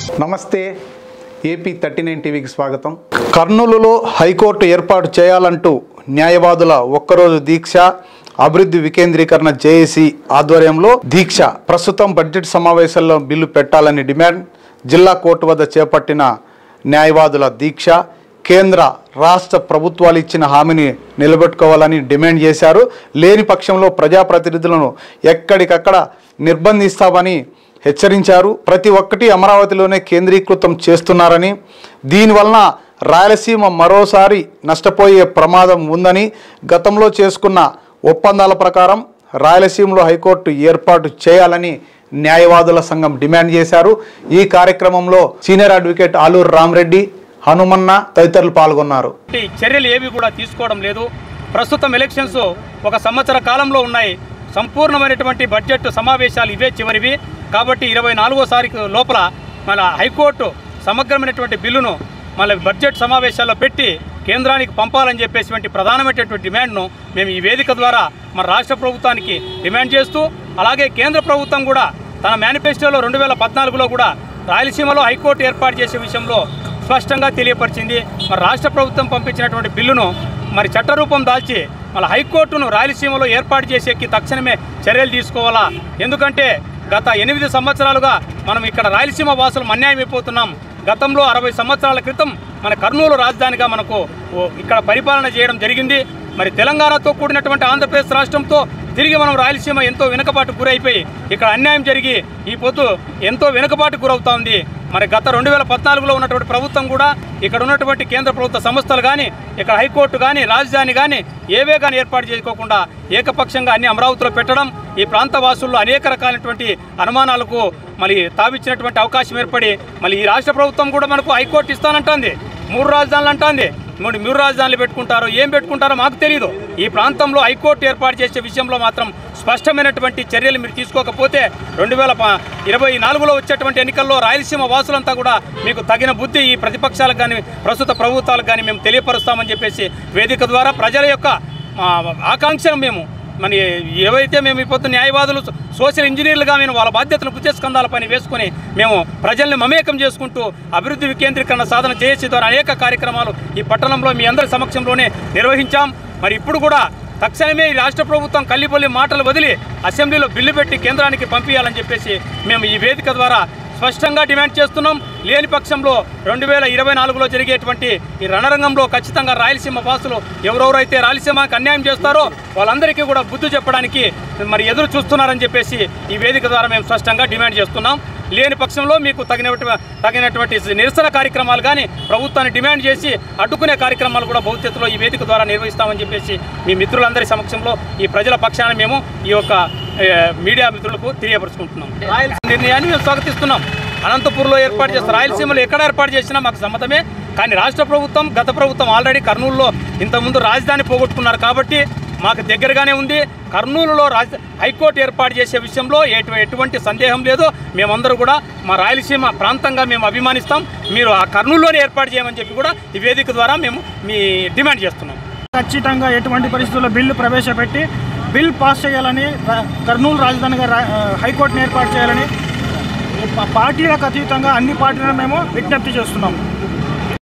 నమస్తే AP thirty nine టీవీకి స్వాగతం కర్నూలులో హైకోర్టు ఏర్పాటు చేయాలంటూ న్యాయవాదుల ఒక్కరోజు దీక్ష అభివృద్ధి వికేంద్రీకరణ జేఏసీ ఆధ్వర్యంలో దీక్ష ప్రస్తుతం బడ్జెట్ సమావేశాల్లో బిల్లు పెట్టాలని డిమాండ్ జిల్లా కోర్టు వద్ద చేపట్టిన న్యాయవాదుల దీక్ష కేంద్ర రాష్ట్ర ప్రభుత్వాలు ఇచ్చిన హామీని నిలబెట్టుకోవాలని డిమాండ్ చేశారు లేని పక్షంలో ప్రజాప్రతినిధులను ఎక్కడికక్కడ నిర్బంధిస్తామని హెచ్చరించారు ప్రతి ఒక్కటి అమరావతిలోనే కేంద్రీకృతం చేస్తున్నారని దీనివలన రాయలసీమ మరోసారి నష్టపోయే ప్రమాదం ఉందని గతంలో చేసుకున్న ఒప్పందాల ప్రకారం రాయలసీమలో హైకోర్టు ఏర్పాటు చేయాలని న్యాయవాదుల సంఘం డిమాండ్ చేశారు ఈ కార్యక్రమంలో సీనియర్ అడ్వకేట్ ఆలూరు రామరెడ్డి హనుమన్న తదితరులు పాల్గొన్నారు ఈ చర్యలు ఏవి కూడా తీసుకోవడం లేదు ప్రస్తుతం ఎలక్షన్స్ ఒక సంవత్సర కాలంలో ఉన్నాయి సంపూర్ణమైనటువంటి బడ్జెట్ సమావేశాలు ఇవే చివరివి కాబట్టి ఇరవై నాలుగోసారి లోపల మన హైకోర్టు సమగ్రమైనటువంటి బిల్లును మన బడ్జెట్ సమావేశాల్లో పెట్టి కేంద్రానికి పంపాలని చెప్పేసినటువంటి ప్రధానమైనటువంటి డిమాండ్ను మేము ఈ వేదిక ద్వారా మన రాష్ట్ర ప్రభుత్వానికి డిమాండ్ చేస్తూ అలాగే కేంద్ర ప్రభుత్వం కూడా తన మేనిఫెస్టోలో రెండు వేల పద్నాలుగులో కూడా రాయలసీమలో హైకోర్టు ఏర్పాటు చేసే విషయంలో స్పష్టంగా తెలియపరిచింది మరి రాష్ట్ర ప్రభుత్వం పంపించినటువంటి బిల్లును మరి చట్టరూపం దాల్చి మళ్ళీ హైకోర్టును రాయలసీమలో ఏర్పాటు చేసేకి తక్షణమే చర్యలు తీసుకోవాలా ఎందుకంటే గత ఎనిమిది సంవత్సరాలుగా మనం ఇక్కడ రాయలసీమ వాసులు అన్యాయం అయిపోతున్నాం గతంలో అరవై సంవత్సరాల క్రితం మన కర్నూలు రాజధానిగా మనకు ఓ ఇక్కడ పరిపాలన చేయడం జరిగింది మరి తెలంగాణతో కూడినటువంటి ఆంధ్రప్రదేశ్ రాష్ట్రంతో తిరిగి మనం రాయలసీమ ఎంతో వెనుకబాటు గురైపోయి ఇక్కడ అన్యాయం జరిగి ఈ పొద్దు ఎంతో వెనుకబాటు గురవుతా ఉంది మరి గత రెండు వేల పద్నాలుగులో ఉన్నటువంటి ప్రభుత్వం కూడా ఇక్కడ ఉన్నటువంటి కేంద్ర ప్రభుత్వ సంస్థలు కానీ ఇక్కడ హైకోర్టు కానీ రాజధాని కానీ ఏవే కానీ ఏర్పాటు చేసుకోకుండా ఏకపక్షంగా అన్ని అమరావతిలో పెట్టడం ఈ ప్రాంత వాసుల్లో అనేక రకాలైనటువంటి అనుమానాలకు మరి తావిచ్చినటువంటి అవకాశం ఏర్పడి మళ్ళీ ఈ రాష్ట్ర ప్రభుత్వం కూడా మనకు హైకోర్టు ఇస్తానంటుంది మూడు రాజధానులు అంటుంది మూడు మూడు రాజధానులు పెట్టుకుంటారో ఏం పెట్టుకుంటారో మాకు తెలియదు ఈ ప్రాంతంలో హైకోర్టు ఏర్పాటు చేసే విషయంలో మాత్రం స్పష్టమైనటువంటి చర్యలు మీరు తీసుకోకపోతే రెండు వేల ప- ఇరవై నాలుగులో వచ్చేటువంటి ఎన్నికల్లో రాయలసీమ వాసులంతా కూడా మీకు తగిన బుద్ధి ఈ ప్రతిపక్షాలకు కానీ ప్రస్తుత ప్రభుత్వాలకు కానీ మేము తెలియపరుస్తామని చెప్పేసి వేదిక ద్వారా ప్రజల యొక్క ఆ, ఆకాంక్షను మేము మన ఏవైతే మేము ఇప్పుడు న్యాయవాదులు సోషల్ ఇంజనీర్లుగా మేము వాళ్ళ బాధ్యతను భుజస్కంధాలపైన వేసుకొని మేము ప్రజల్ని మమేకం చేసుకుంటూ అభివృద్ధి వికేంద్రీకరణ సాధన చేసే ద్వారా అనేక కార్యక్రమాలు ఈ పట్టణంలో మీ అందరి సమక్షంలోనే నిర్వహించాం మరి ఇప్పుడు కూడా తక్షణమే ఈ రాష్ట్ర ప్రభుత్వం కల్లిపల్లి మాటలు వదిలి అసెంబ్లీలో బిల్లు పెట్టి కేంద్రానికి పంపించాలని చెప్పేసి మేము ఈ వేదిక ద్వారా స్పష్టంగా డిమాండ్ చేస్తున్నాం లేని పక్షంలో రెండు వేల ఇరవై నాలుగులో జరిగేటువంటి ఈ రణరంగంలో ఖచ్చితంగా రాయలసీమ వాసులు ఎవరెవరైతే రాయలసీమకి అన్యాయం చేస్తారో వాళ్ళందరికీ కూడా బుద్ధి చెప్పడానికి మరి ఎదురు చూస్తున్నారని చెప్పేసి ఈ వేదిక ద్వారా మేము స్పష్టంగా డిమాండ్ చేస్తున్నాం లేని పక్షంలో మీకు తగినటువంటి తగినటువంటి నిరసన కార్యక్రమాలు కానీ ప్రభుత్వాన్ని డిమాండ్ చేసి అడ్డుకునే కార్యక్రమాలు కూడా భవిష్యత్తులో ఈ వేదిక ద్వారా నిర్వహిస్తామని చెప్పేసి మీ మిత్రులందరి సమక్షంలో ఈ ప్రజల పక్షాన మేము ఈ యొక్క ఏ, మీడియా మిత్రులకు తెలియపరుచుకుంటున్నాం రాయలసీమ నిర్ణయాన్ని మేము స్వాగతిస్తున్నాం అనంతపూర్లో ఏర్పాటు చేస్తాం రాయలసీమలో ఎక్కడ ఏర్పాటు చేసినా మాకు సమ్మతమే కానీ రాష్ట్ర ప్రభుత్వం గత ప్రభుత్వం ఆల్రెడీ కర్నూలులో ఇంతకుముందు రాజధాని పోగొట్టుకున్నారు కాబట్టి మాకు దగ్గరగానే ఉంది కర్నూలులో రాజ హైకోర్టు ఏర్పాటు చేసే విషయంలో ఎటు ఎటువంటి సందేహం లేదు మేమందరూ కూడా మా రాయలసీమ ప్రాంతంగా మేము అభిమానిస్తాం మీరు ఆ కర్నూలులోనే ఏర్పాటు చేయమని చెప్పి కూడా ఈ వేదిక ద్వారా మేము మీ డిమాండ్ చేస్తున్నాం ఖచ్చితంగా ఎటువంటి పరిస్థితుల్లో బిల్లు ప్రవేశపెట్టి బిల్ పాస్ చేయాలని రా- కర్నూలు రాజధానిగా రా- ఆ, హైకోర్టును ఏర్పాటు చేయాలని పా- పార్టీలకు అతీతంగా అన్ని పార్టీలను మేము విజ్ఞప్తి చేస్తున్నాము